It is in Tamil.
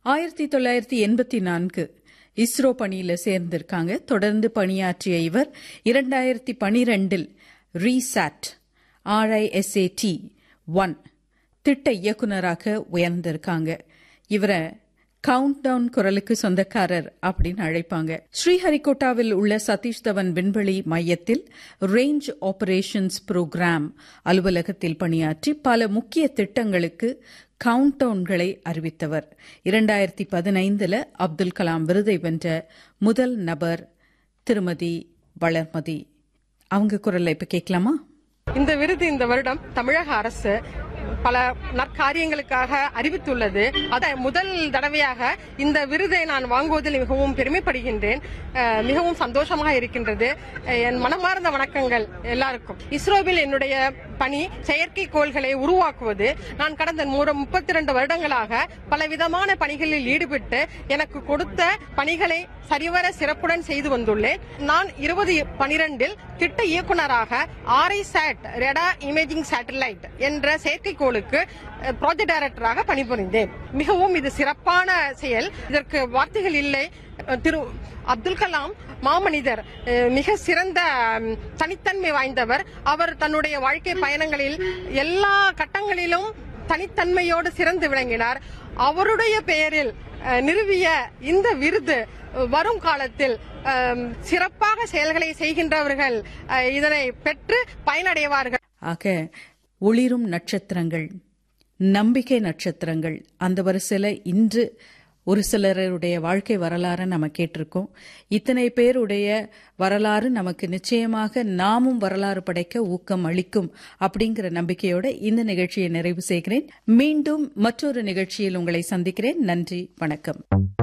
ஆயிரத்தி தொள்ளாயிரத்தி எண்பத்தி நான்கு இஸ்ரோ பணியில சேர்ந்திருக்காங்க தொடர்ந்து பணியாற்றிய இவர் இரண்டாயிரத்தி பனிரெண்டில் ரீசாட் ஆர்ஐஎஸ்ஏடி ஒன் திட்ட இயக்குநராக உயர்ந்திருக்காங்க இவரை கவுண்ட் டவுன் குரலுக்கு சொந்தக்காரர் அப்படின்னு அழைப்பாங்க ஸ்ரீஹரிகோட்டாவில் உள்ள சதீஷ் தவன் விண்வெளி மையத்தில் ரேஞ்ச் ஆபரேஷன்ஸ் புரோகிராம் அலுவலகத்தில் பணியாற்றி பல முக்கிய திட்டங்களுக்கு கவுண்ட் டவுன்களை அறிவித்தவர் இரண்டாயிரத்தி பதினைந்துல அப்துல் கலாம் விருதை வென்ற முதல் நபர் திருமதி வளர்மதி அவங்க குரலை இப்ப கேட்கலாமா இந்த விருது இந்த வருடம் தமிழக அரசு பல நற்காரியங்களுக்காக அறிவித்துள்ளது அத முதல் தடவையாக இந்த விருதை நான் வாங்குவதில் மிகவும் பெருமைப்படுகின்றேன் அஹ், மிகவும் சந்தோஷமாக இருக்கின்றது அஹ், என் மனமார்ந்த வணக்கங்கள் எல்லாருக்கும் இஸ்ரோவில் என்னுடைய பணி செயற்கைக்கோள்களை உருவாக்குவது நான் கடந்த முப்பத்தி ரெண்டு வருடங்களாக பலவிதமான பணிகளில் ஈடுபட்டு எனக்கு கொடுத்த பணிகளை சரிவர சிறப்புடன் செய்து வந்துள்ளேன் நான் இருபது பனிரெண்டில் திட்ட இயக்குனராக RISAT radar imaging satellite என்ற செயற்கைக்கோளுக்கு ப்ராஜெக்ட் டைரக்டராக பணிபுரிந்தேன் மிகவும் இது சிறப்பான செயல் இதற்கு வார்த்தைகள் இல்லை அஹ், திரு அப்துல் கலாம் மாமனிதர் அஹ், மிக சிறந்த ம், தனித்தன்மை வாய்ந்தவர் அவர் தன்னுடைய வாழ்க்கை பயணங்களில் எல்லா கட்டங்களிலும் தனித்தன்மையோடு சிறந்து விளங்கினார் அவருடைய பெயரில் அஹ், நிறுவிய இந்த விருது அஹ், வரும் காலத்தில் அஹ், சிறப்பாக செயல்களை செய்கின்றவர்கள் அஹ், இதனை பெற்று பயனடைவார்கள் ஆக ஒளிரும் நட்சத்திரங்கள் நம்பிக்கை நட்சத்திரங்கள் அந்த வரிசையில் இன்று ஒரு சிலருடைய வாழ்க்கை வரலாறை நம்ம கேட்டிருக்கோம் இத்தனை பேருடைய வரலாறு நமக்கு நிச்சயமாக நாமும் வரலாறு படைக்க ஊக்கம் அளிக்கும் அப்படிங்கிற நம்பிக்கையோட இந்த நிகழ்ச்சியை நிறைவு செய்கிறேன் மீண்டும் மற்றொரு நிகழ்ச்சியில் உங்களை சந்திக்கிறேன் நன்றி வணக்கம்